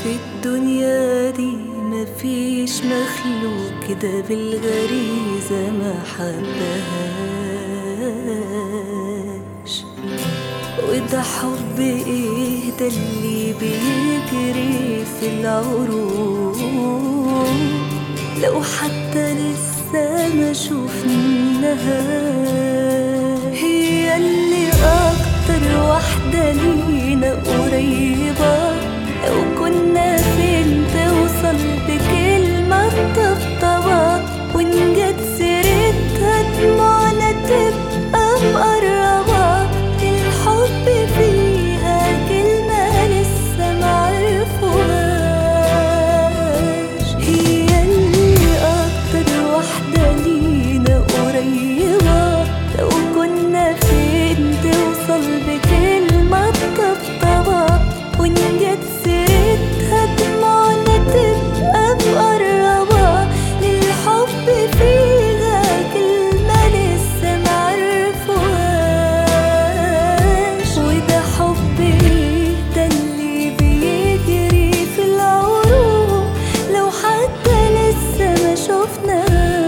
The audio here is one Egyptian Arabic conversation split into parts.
في الدنيا دي مفيش مخلوق كده بالغريزة ما حبهاش وده حب ايه ده اللي بيجري في العروق لو حتى لسه ما شفناها هي اللي اكتر واحدة لينا قريبة لو كنا فين توصل بكلمة طبطبة وإن جت سيرتها دموعنا تبقى مقربة الحب فيها كلمة لسه معرفوهاش هي اللي أكتر واحدة لينا قريبة لو كنا فين توصل بكلمة طبطبة وإن جت سيرتها دموعنا تبقى مقربة للحب فيها كلمة لسه معرفوهاش وده حب ايه ده اللي بيجري في العروق لو حتى لسه ما شفناهاش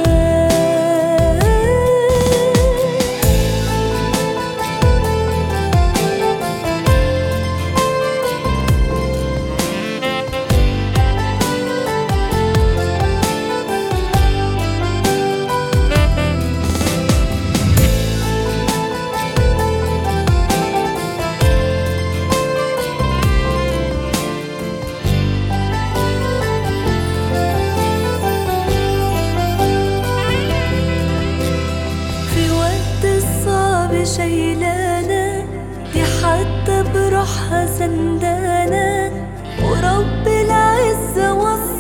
في وقت الصعب شايلانا دي حتى بروحها سندانة ورب العزة وصل